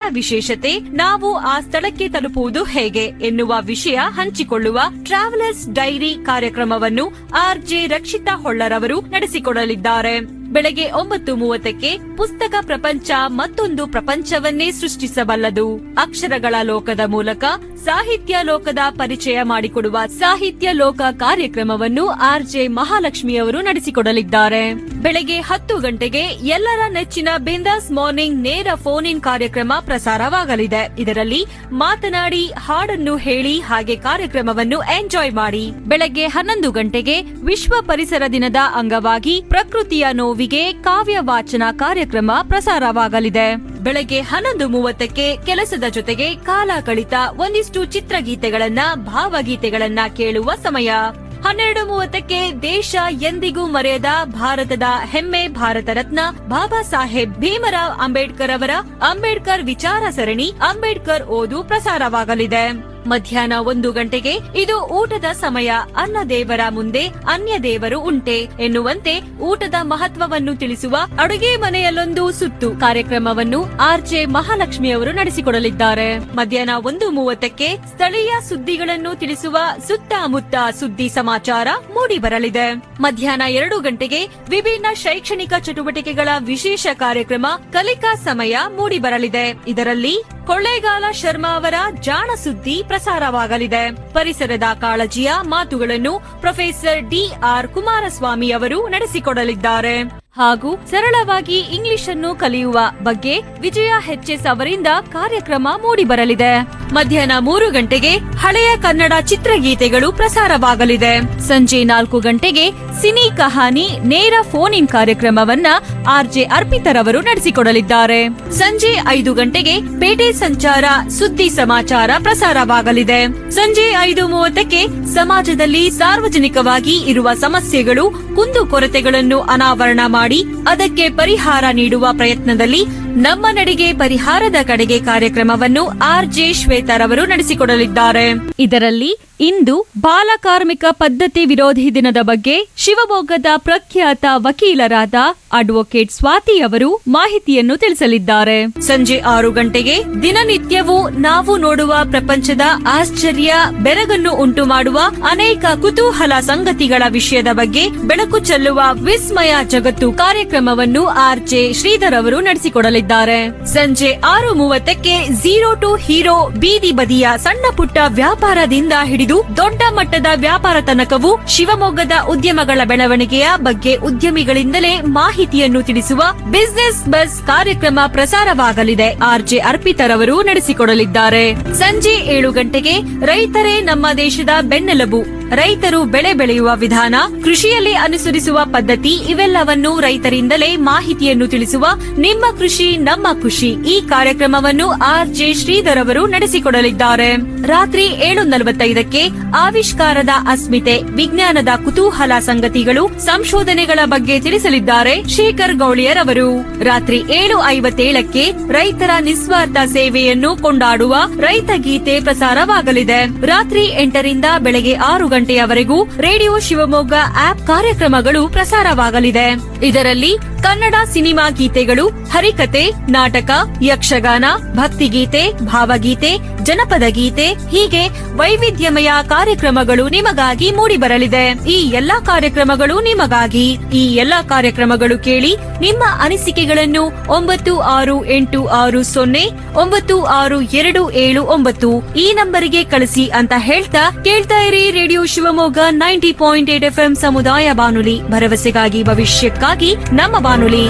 ವಿಶೇಷತೆ ನಾವು ಆ ಸ್ಥಳಕ್ಕೆ ತಲುಪುವುದು ಹೇಗೆ ಎನ್ನುವ ವಿಷಯ ಹಂಚಿಕೊಳ್ಳುವ ಟ್ರಾವೆಲರ್ಸ್ ಡೈರಿ ಕಾರ್ಯಕ್ರಮವನ್ನು ಆರ್ಜೆ ರಕ್ಷಿತಾ ಹೊಳ್ಳರವರು ನಡೆಸಿಕೊಡಲಿದ್ದಾರೆ ಬೆಳಗ್ಗೆ ಒಂಬತ್ತು ಮೂವತ್ತಕ್ಕೆ ಪುಸ್ತಕ ಪ್ರಪಂಚ ಮತ್ತೊಂದು ಪ್ರಪಂಚವನ್ನೇ ಸೃಷ್ಟಿಸಬಲ್ಲದು ಅಕ್ಷರಗಳ ಲೋಕದ ಮೂಲಕ ಸಾಹಿತ್ಯ ಲೋಕದ ಪರಿಚಯ ಮಾಡಿಕೊಡುವ ಸಾಹಿತ್ಯ ಲೋಕ ಕಾರ್ಯಕ್ರಮವನ್ನು ಆರ್ಜೆ ಮಹಾಲಕ್ಷ್ಮಿಯವರು ನಡೆಸಿಕೊಡಲಿದ್ದಾರೆ ಬೆಳಗ್ಗೆ ಹತ್ತು ಗಂಟೆಗೆ ಎಲ್ಲರ ನೆಚ್ಚಿನ ಬಿಂದಾಸ್ ಮಾರ್ನಿಂಗ್ ನೇರ ಫೋನ್ ಇನ್ ಕಾರ್ಯಕ್ರಮ ಪ್ರಸಾರವಾಗಲಿದೆ ಇದರಲ್ಲಿ ಮಾತನಾಡಿ ಹಾಡನ್ನು ಹೇಳಿ ಹಾಗೆ ಕಾರ್ಯಕ್ರಮವನ್ನು ಎಂಜಾಯ್ ಮಾಡಿ ಬೆಳಗ್ಗೆ ಹನ್ನೊಂದು ಗಂಟೆಗೆ ವಿಶ್ವ ಪರಿಸರ ದಿನದ ಅಂಗವಾಗಿ ಪ್ರಕೃತಿಯ ನೋವಿಗೆ ಕಾವ್ಯ ವಾಚನ ಕಾರ್ಯಕ್ರಮ ಪ್ರಸಾರವಾಗಲಿದೆ ಬೆಳಗ್ಗೆ ಹನ್ನೊಂದು ಮೂವತ್ತಕ್ಕೆ ಕೆಲಸದ ಜೊತೆಗೆ ಕಾಲ ಕಳಿತ ಒಂದಿಷ್ಟು ಚಿತ್ರಗೀತೆಗಳನ್ನ ಭಾವಗೀತೆಗಳನ್ನ ಕೇಳುವ ಸಮಯ ಹನ್ನೆರಡು ಮೂವತ್ತಕ್ಕೆ ದೇಶ ಎಂದಿಗೂ ಮರೆಯದ ಭಾರತದ ಹೆಮ್ಮೆ ಭಾರತ ರತ್ನ ಬಾಬಾ ಸಾಹೇಬ್ ಭೀಮರಾವ್ ಅಂಬೇಡ್ಕರ್ ಅವರ ಅಂಬೇಡ್ಕರ್ ವಿಚಾರ ಸರಣಿ ಅಂಬೇಡ್ಕರ್ ಓದು ಪ್ರಸಾರವಾಗಲಿದೆ ಮಧ್ಯಾಹ್ನ ಒಂದು ಗಂಟೆಗೆ ಇದು ಊಟದ ಸಮಯ ಅನ್ನ ದೇವರ ಮುಂದೆ ಅನ್ಯ ದೇವರು ಉಂಟೆ ಎನ್ನುವಂತೆ ಊಟದ ಮಹತ್ವವನ್ನು ತಿಳಿಸುವ ಅಡುಗೆ ಮನೆಯಲ್ಲೊಂದು ಸುತ್ತು ಕಾರ್ಯಕ್ರಮವನ್ನು ಆರ್ಜೆ ಮಹಾಲಕ್ಷ್ಮಿಯವರು ನಡೆಸಿಕೊಡಲಿದ್ದಾರೆ ಮಧ್ಯಾಹ್ನ ಒಂದು ಮೂವತ್ತಕ್ಕೆ ಸ್ಥಳೀಯ ಸುದ್ದಿಗಳನ್ನು ತಿಳಿಸುವ ಸುತ್ತಮುತ್ತ ಸುದ್ದಿ ಸಮಾಚಾರ ಮೂಡಿ ಬರಲಿದೆ ಮಧ್ಯಾಹ್ನ ಎರಡು ಗಂಟೆಗೆ ವಿಭಿನ್ನ ಶೈಕ್ಷಣಿಕ ಚಟುವಟಿಕೆಗಳ ವಿಶೇಷ ಕಾರ್ಯಕ್ರಮ ಕಲಿಕಾ ಸಮಯ ಮೂಡಿ ಬರಲಿದೆ ಇದರಲ್ಲಿ ಕೊಳ್ಳೇಗಾಲ ಶರ್ಮಾ ಅವರ ಜಾಣ ಸುದ್ದಿ ಪ್ರಸಾರವಾಗಲಿದೆ ಪರಿಸರದ ಕಾಳಜಿಯ ಮಾತುಗಳನ್ನು ಪ್ರೊಫೆಸರ್ ಡಿ ಆರ್ ಕುಮಾರಸ್ವಾಮಿ ಅವರು ನಡೆಸಿಕೊಡಲಿದ್ದಾರೆ ಹಾಗೂ ಸರಳವಾಗಿ ಇಂಗ್ಲಿಷ್ ಅನ್ನು ಕಲಿಯುವ ಬಗ್ಗೆ ವಿಜಯ ಎಚ್ಎಸ್ ಅವರಿಂದ ಕಾರ್ಯಕ್ರಮ ಮೂಡಿಬರಲಿದೆ ಮಧ್ಯಾಹ್ನ ಮೂರು ಗಂಟೆಗೆ ಹಳೆಯ ಕನ್ನಡ ಚಿತ್ರಗೀತೆಗಳು ಪ್ರಸಾರವಾಗಲಿದೆ ಸಂಜೆ ನಾಲ್ಕು ಗಂಟೆಗೆ ಸಿನಿ ಕಹಾನಿ ನೇರ ಫೋನ್ ಇನ್ ಕಾರ್ಯಕ್ರಮವನ್ನ ಆರ್ಜೆ ಅರ್ಪಿತರವರು ನಡೆಸಿಕೊಡಲಿದ್ದಾರೆ ಸಂಜೆ ಐದು ಗಂಟೆಗೆ ಪೇಟೆ ಸಂಚಾರ ಸುದ್ದಿ ಸಮಾಚಾರ ಪ್ರಸಾರವಾಗಲಿದೆ ಸಂಜೆ ಐದು ಮೂವತ್ತಕ್ಕೆ ಸಮಾಜದಲ್ಲಿ ಸಾರ್ವಜನಿಕವಾಗಿ ಇರುವ ಸಮಸ್ಯೆಗಳು ಕುಂದುಕೊರತೆಗಳನ್ನು ಅನಾವರಣ ಮಾಡಿ ಅದಕ್ಕೆ ಪರಿಹಾರ ನೀಡುವ ಪ್ರಯತ್ನದಲ್ಲಿ ನಮ್ಮ ನಡೆಗೆ ಪರಿಹಾರದ ಕಡೆಗೆ ಕಾರ್ಯಕ್ರಮವನ್ನು ಆರ್ಜೆ ಶ್ವೇತರವರು ನಡೆಸಿಕೊಡಲಿದ್ದಾರೆ ಇದರಲ್ಲಿ ಇಂದು ಬಾಲ ಕಾರ್ಮಿಕ ಪದ್ಧತಿ ವಿರೋಧಿ ದಿನದ ಬಗ್ಗೆ ಶಿವಮೊಗ್ಗದ ಪ್ರಖ್ಯಾತ ವಕೀಲರಾದ ಅಡ್ವೊಕೇಟ್ ಸ್ವಾತಿ ಅವರು ಮಾಹಿತಿಯನ್ನು ತಿಳಿಸಲಿದ್ದಾರೆ ಸಂಜೆ ಆರು ಗಂಟೆಗೆ ದಿನನಿತ್ಯವೂ ನಾವು ನೋಡುವ ಪ್ರಪಂಚದ ಆಶ್ಚರ್ಯ ಬೆರಗನ್ನು ಉಂಟು ಮಾಡುವ ಅನೇಕ ಕುತೂಹಲ ಸಂಗತಿಗಳ ವಿಷಯದ ಬಗ್ಗೆ ಬೆಳಕು ಚೆಲ್ಲುವ ವಿಸ್ಮಯ ಜಗತ್ತು ಕಾರ್ಯಕ್ರಮವನ್ನು ಆರ್ಜೆ ಶ್ರೀಧರ್ ಅವರು ನಡೆಸಿಕೊಡಲಿದ್ದಾರೆ ಸಂಜೆ ಆರು ಮೂವತ್ತಕ್ಕೆ ಝೀರೋ ಟು ಹೀರೋ ಬೀದಿ ಬದಿಯ ಸಣ್ಣ ಪುಟ್ಟ ವ್ಯಾಪಾರದಿಂದ ಹಿಡಿದು ದೊಡ್ಡ ಮಟ್ಟದ ವ್ಯಾಪಾರ ತನಕವೂ ಶಿವಮೊಗ್ಗದ ಉದ್ಯಮಗಳ ಬೆಳವಣಿಗೆಯ ಬಗ್ಗೆ ಉದ್ಯಮಿಗಳಿಂದಲೇ ಮಾಹಿತಿಯನ್ನು ತಿಳಿಸುವ ಬಿಸಿನೆಸ್ ಬಸ್ ಕಾರ್ಯಕ್ರಮ ಪ್ರಸಾರವಾಗಲಿದೆ ಆರ್ಜೆ ಅರ್ಪಿತರವರು ನಡೆಸಿಕೊಡಲಿದ್ದಾರೆ ಸಂಜೆ ಏಳು ಗಂಟೆಗೆ ರೈತರೇ ನಮ್ಮ ದೇಶದ ಬೆನ್ನೆಲುಬು ರೈತರು ಬೆಳೆ ಬೆಳೆಯುವ ವಿಧಾನ ಕೃಷಿಯಲ್ಲಿ ಅನುಸರಿಸುವ ಪದ್ಧತಿ ಇವೆಲ್ಲವನ್ನು ರೈತರಿಂದಲೇ ಮಾಹಿತಿಯನ್ನು ತಿಳಿಸುವ ನಿಮ್ಮ ಕೃಷಿ ನಮ್ಮ ಖುಷಿ ಈ ಕಾರ್ಯಕ್ರಮವನ್ನು ಆರ್ ಜೆ ಶ್ರೀಧರ್ ಅವರು ನಡೆಸಿಕೊಡಲಿದ್ದಾರೆ ರಾತ್ರಿ ಏಳು ನಲವತ್ತೈದಕ್ಕೆ ಆವಿಷ್ಕಾರದ ಅಸ್ಮಿತೆ ವಿಜ್ಞಾನದ ಕುತೂಹಲ ಸಂಗತಿಗಳು ಸಂಶೋಧನೆಗಳ ಬಗ್ಗೆ ತಿಳಿಸಲಿದ್ದಾರೆ ಶೇಖರ್ ಗೌಳಿಯರ್ ಅವರು ರಾತ್ರಿ ಏಳು ಐವತ್ತೇಳಕ್ಕೆ ರೈತರ ನಿಸ್ವಾರ್ಥ ಸೇವೆಯನ್ನು ಕೊಂಡಾಡುವ ರೈತ ಗೀತೆ ಪ್ರಸಾರವಾಗಲಿದೆ ರಾತ್ರಿ ಎಂಟರಿಂದ ಬೆಳಗ್ಗೆ ಆರು ಗಂಟೆಯವರೆಗೂ ರೇಡಿಯೋ ಶಿವಮೊಗ್ಗ ಆಪ್ ಕಾರ್ಯಕ್ರಮಗಳು ಪ್ರಸಾರವಾಗಲಿದೆ ಇದರಲ್ಲಿ ಕನ್ನಡ ಸಿನಿಮಾ ಗೀತೆಗಳು ಹರಿಕತೆ ನಾಟಕ ಯಕ್ಷಗಾನ ಭಕ್ತಿಗೀತೆ ಭಾವಗೀತೆ ಜನಪದ ಗೀತೆ ಹೀಗೆ ವೈವಿಧ್ಯಮಯ ಕಾರ್ಯಕ್ರಮಗಳು ನಿಮಗಾಗಿ ಮೂಡಿಬರಲಿದೆ ಈ ಎಲ್ಲಾ ಕಾರ್ಯಕ್ರಮಗಳು ನಿಮಗಾಗಿ ಈ ಎಲ್ಲಾ ಕಾರ್ಯಕ್ರಮಗಳು ಕೇಳಿ ನಿಮ್ಮ ಅನಿಸಿಕೆಗಳನ್ನು ಒಂಬತ್ತು ಆರು ಎಂಟು ಆರು ಸೊನ್ನೆ ಒಂಬತ್ತು ಆರು ಎರಡು ಏಳು ಒಂಬತ್ತು ಈ ನಂಬರಿಗೆ ಕಳಿಸಿ ಅಂತ ಹೇಳ್ತಾ ಕೇಳ್ತಾ ಇರಿ radio Shivamogga ninety point eight FM ಸಮುದಾಯ ಬಾನುಲಿ ಭರವಸೆಗಾಗಿ ಭವಿಷ್ಯಕ್ಕಾಗಿ ನಮ್ಮ ಬಾನುಲಿ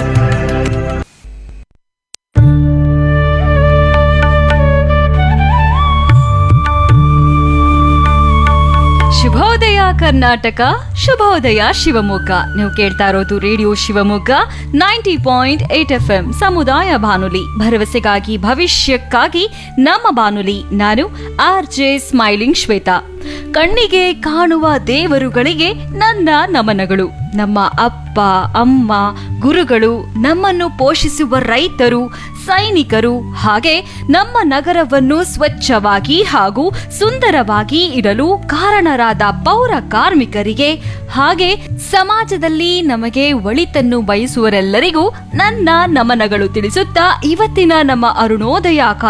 ಶುಭೋದಯ ಕರ್ನಾಟಕ ಶುಭೋದಯ ಶಿವಮೊಗ್ಗ ನೀವು ಕೇಳ್ತಾ ಇರೋದು radio Shivamogga ninety point eight F M ಸಮುದಾಯ ಬಾನುಲಿ ಭರವಸೆಗಾಗಿ ಭವಿಷ್ಯಕ್ಕಾಗಿ ನಮ್ಮ ಬಾನುಲಿ ನಾನು ಆರ್ ಜೆ ಸ್ಮೈಲಿಂಗ್ ಶ್ವೇತಾ ಕಣ್ಣಿಗೆ ಕಾಣುವ ದೇವರುಗಳಿಗೆ ನನ್ನ ನಮನಗಳು ನಮ್ಮ ಅಪ್ಪ ಅಮ್ಮ ಗುರುಗಳು ನಮ್ಮನ್ನು ಪೋಷಿಸುವ ರೈತರು ಸೈನಿಕರು ಹಾಗೆ ನಮ್ಮ ನಗರವನ್ನು ಸ್ವಚ್ಛವಾಗಿ ಹಾಗೂ ಸುಂದರವಾಗಿ ಇಡಲು ಕಾರಣರಾದ ಪೌರ ಕಾರ್ಮಿಕರಿಗೆ ಹಾಗೆ ಸಮಾಜದಲ್ಲಿ ನಮಗೆ ಒಳಿತನ್ನು ಬಯಸುವರೆಲ್ಲರಿಗೂ ನನ್ನ ನಮನಗಳು ತಿಳಿಸುತ್ತಾ ಇವತ್ತಿನ ನಮ್ಮ ಅರುಣೋದಯ